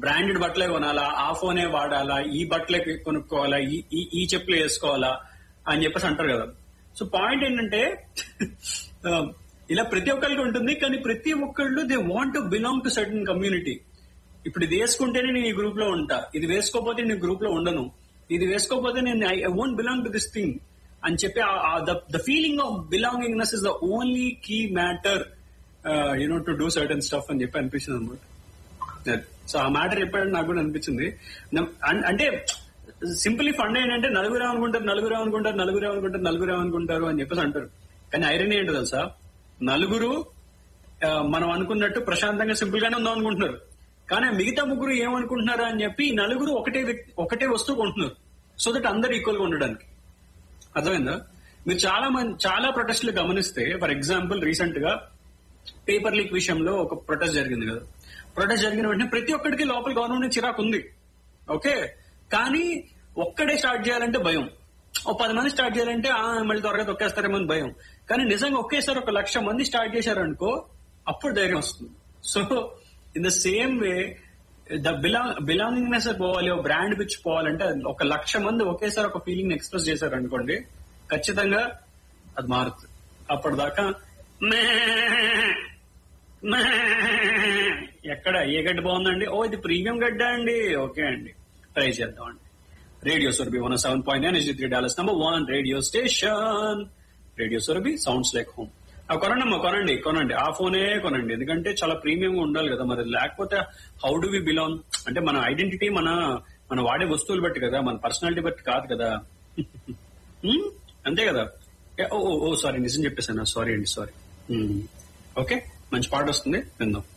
Branded బట్టలే కొనాలా ఆ ఫోనే వాడాలా ఈ బట్టలే కొనుక్కోవాలా ఈ ఈ- ఈ చెప్పులు వేసుకోవాలా అని చెప్పేసి అంటారు కదా సో పాయింట్ ఏంటంటే ఆ, ఇలా ప్రతి ఒక్కరికి ఉంటుంది కానీ ప్రతి ఒక్కళ్ళు they want to belong to certain community ఇప్పుడు ఇది వేసుకుంటేనే నేను ఈ గ్రూప్ లో ఉంటా ఇది వేసుకోకపోతే నేను గ్రూప్ లో ఉండను ఇది వేసుకోకపోతే నేను I won't belong to this thing అని చెప్పి the feeling of belongingness is the only key matter you know to do certain stuff అని చెప్పి అనిపించింది అనమాట సో ఆ మ్యాటర్ చెప్పాడని నాకు కూడా అనిపించింది నమ్- అన్- అంటే సింపుల్లీ ఫండ్ ఏంటంటే నలుగురు అనుకుంటారు నలుగురు అనుకుంటారు నలుగురు అనుకుంటారు నలుగురు అనుకుంటారు అని చెప్పేసి అంటారు కానీ ఐరన్ ఏంటో తెలుసా నలుగురు ఆ, మనం అనుకున్నట్టు ప్రశాంతంగా సింపుల్ గానే ఉందాం అనుకుంటున్నారు కానీ ఆ మిగతా ముగ్గురు ఏమనుకుంటున్నారా అని చెప్పి ఈ నలుగురు ఒకటే వ్యక్తి ఒకటే వస్తువు కొంటున్నారు సో దట్ అందరు ఈక్వల్ గా ఉండడానికి అర్థమైందా మీరు చాలా మంది చాలా ప్రొటెస్ట్లు గమనిస్తే ఫర్ ఎగ్జాంపుల్ రీసెంట్ గా పేపర్ లీక్ విషయంలో ఒక ప్రొటెస్ట్ జరిగింది కదా ప్రొటెస్ట్ జరిగిన వెంటనే ప్రతి ఒక్కడికి లోపల గవర్నమెంట్ చిరాకు ఉంది ఓకే కానీ ఒక్కడే స్టార్ట్ చేయాలంటే భయం ఓ పది మంది స్టార్ట్ చేయాలంటే ఆ, మళ్ళీ త్వరగా తొక్కేస్తారేమో అని భయం కానీ నిజంగా ఒకేసారి ఒక లక్ష మంది స్టార్ట్ చేశారనుకో అప్పుడు ధైర్యం వస్తుంది so in the same way the belong belongingness పోవాలి ఒక బ్రాండ్ పిచ్ పోవాలంటే ఒక లక్ష మంది ఒకేసారి ఒక ఫీలింగ్ ఎక్స్ప్రెస్ చేశారు అనుకోండి ఖచ్చితంగా అది మారుతుంది అప్పటిదాకా మే మే ఎక్కడ ఏ గడ్డ బాగుందండి ఓ ఇది ప్రీమియం గడ్డ అండి ఓకే అండి ట్రై చేద్దాం అండి radio Surabhi one seven point nine three dollars number one radio station radio Surabhi sounds like home కొనండి అమ్మా కొనండి కొనండి ఆ ఫోనే కొనండి ఎందుకంటే చాలా ప్రీమియం ఉండాలి కదా మరి లేకపోతే హౌ డు వి బిలాంగ్ అంటే మన ఐడెంటిటీ మన మన వాడే వస్తువులు బట్టి కదా మన పర్సనాలిటీ బట్టి కాదు కదా హ్మ్? అంతే కదా ఏ, ఓ ఓ, ఓ సారీ నిజం చెప్పేసాను సారీ అండి సారీ ఓకే మంచి పాట వస్తుంది విందాం